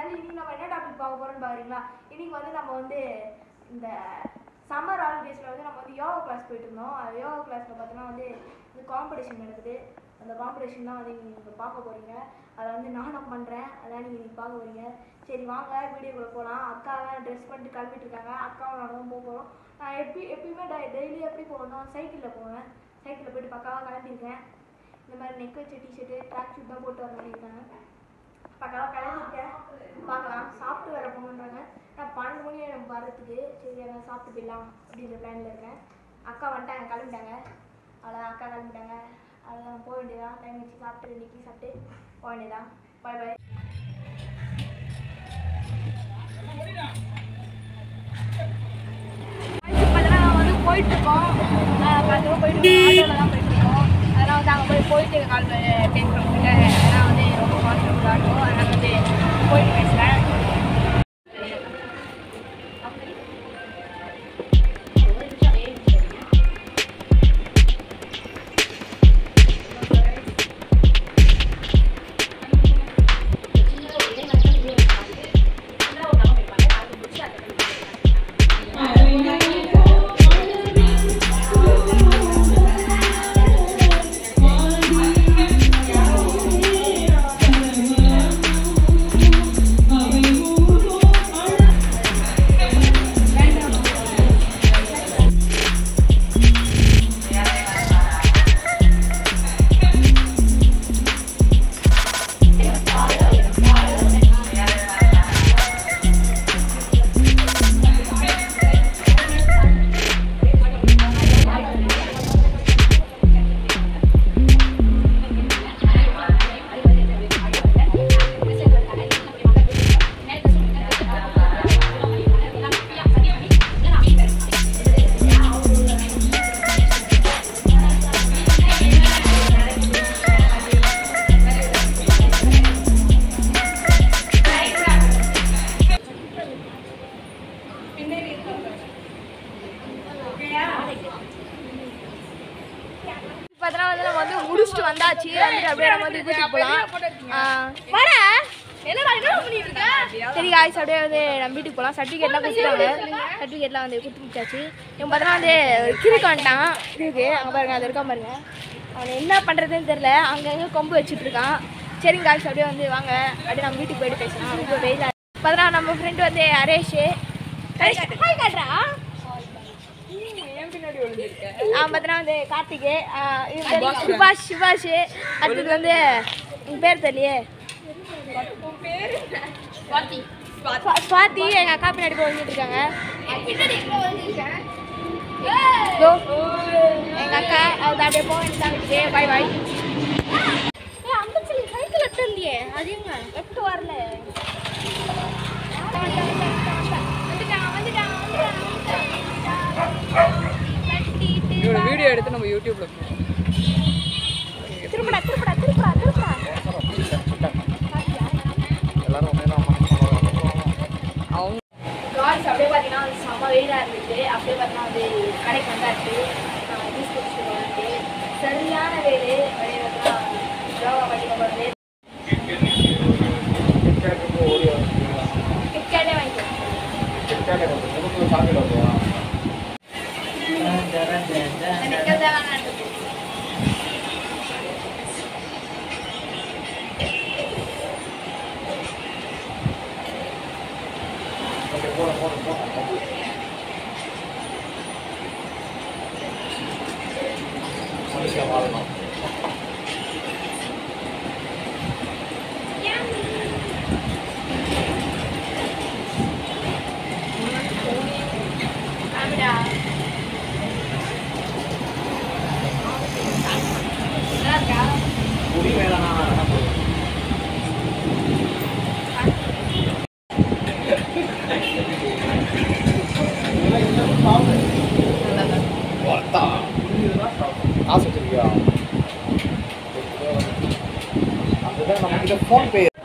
channel இன்னைக்கு நம்ம என்ன டாபிக் பார்க்க போறோம்னு பாக்குறீங்களா இன்னைக்கு வந்து நம்ம வந்து இந்த சம்மர் ஹாலிடேஸ்ல வந்து நம்ம வந்து யோகா கிளாஸ் போயிட்டு இருந்தோம் அந்த யோகா கிளாஸ்ல பார்த்தோன்னா வந்து இந்த காம்படிஷன் நடக்குது அந்த காம்படிஷன் தான் வந்து நீங்கள் பார்க்க போறீங்க அதை வந்து நானும் பண்றேன் அதான் நீங்க இன்னைக்கு பார்க்க போறீங்க சரி வாங்க வீடியோக்குள்ள போகலாம் அக்காவை ட்ரெஸ் பண்ணிட்டு கிளம்பிட்டு இருக்காங்க அக்காவும் நானும் போக போகிறோம் நான் எப்படி எப்பயுமே டெய்லி எப்படி போகணும் சைக்கிளில் போவேன் சைக்கிளில் போயிட்டு பக்காவாக கிளம்பியிருக்கேன் இந்த மாதிரி நெக் வச்ச டிஷர்ட்டு ட்ராக் ஷூட் தான் போட்டு வர சொல்லியிருக்காங்க பக்காவாக கிளம்பிருக்கேன் பார்க்கலாம் சாப்பிட்டு வர போகணுன்றாங்க நான் பன்னெண்டு மணி ஆயிடும் வர்றதுக்கு சரி நான் சாப்பிட்டு போயிடலாம் அப்படின்ற பிளானில் இருக்கேன் அக்கா வந்துட்டாங்க கிளம்பிட்டாங்க அவ்வளோதான் அக்கா கிளம்பிட்டாங்க அவ்வளோதான் போக வேண்டியதான் டைம் வச்சு சாப்பிட்டு இன்னைக்கு சாப்பிட்டு போக வேண்டியதான் பாய் பாய் பார்த்தீங்கன்னா நம்ம வந்து போயிட்டு இருக்கோம் பத்து ரூபா போயிட்டு ஆட்டோவில் தான் போயிட்டு இருக்கோம் அதெல்லாம் வந்து அங்கே போய் போயிட்டு கால் பேசுகிறவங்க ஏன்னா வந்து ரொம்ப கான்ஃபிடன்ஸ் ஆட்டோ அதனால் வந்து போயிட்டு பேசுகிறேன் பார்த்தோன்னா வந்து நம்ம வந்து முடிச்சுட்டு வந்தாச்சு வந்துட்டு அப்படியே நம்ம வந்து வீட்டுக்கு போகலாம் வர என்னடா என்ன பண்ணிட்டு இருக்க சரி காய்ஸ் அப்படியே வந்து நம்ம வீட்டுக்கு போகலாம் சர்டிஃபிகேட்லாம் கொடுத்துட்டாங்க சர்டிஃபிகேட்லாம் வந்து கொடுத்து முடிச்சாச்சு இவன் பார்த்தோன்னா வந்து கிறுக்கு வந்துட்டான் கிறுக்கு அங்கே பாருங்க அது இருக்கா பாருங்க அவன் என்ன பண்ணுறதுன்னு தெரில அங்கங்கே கொம்பு வச்சுட்டு இருக்கான் சரிங்க காய்ஸ் அப்படியே வந்து வாங்க அப்படியே நம்ம வீட்டுக்கு போயிட்டு பேசலாம் ரொம்ப வெயிலாக பார்த்தோன்னா நம்ம ஃப்ரெண்டு வந்து ஹரேஷ் ஹாய் காட்டுறா ஆ பார்த்தனா வந்து கார்த்திகே ஆ, இவரு வந்து சுபாஷ் சுபாஷ் அடுத்தது வந்து உங்க பேர் தெரியலையே ஸ்வா- ஸ்வாதி எங்க அக்கா பின்னாடி போய் வந்துட்டு இருக்காங்க இதோ, எங்க அக்கா அது அப்படியே போக வேண்டியது பாய் பாய் அந்த சைக்கிள் எட்டு இல்லையே அது எங்க எட்டு வரல வந்துட்டான் வந்துட்டான் இதோட வீடியோ எடுத்து நம்ம யூடியூப்ல போடுவோம் திருப்படா திருப்படா திருப்படா திருப்படா அவங்க காய்ஸ் அப்படியே பார்த்தீங்கன்னா வந்து செம்ம வெயிலாக இருந்துச்சு அப்படியே பார்த்தீங்கன்னா வந்து கடைக்கு வந்தாச்சு ஜூஸ் குடிச்சிட்டு வந்துட்டு சரியான வெயில் வெளியே பார்த்தா யோகா பண்ணிக்க போகிறது கிட்கேட்டே வாங்கிக்கோ கிட்கேட் தான் வேணாம் காமிடா நல்லா இருக்கா காசு வச்சிருக்கியா அதுதான் நம்ம கிட்ட ஃபோன் பே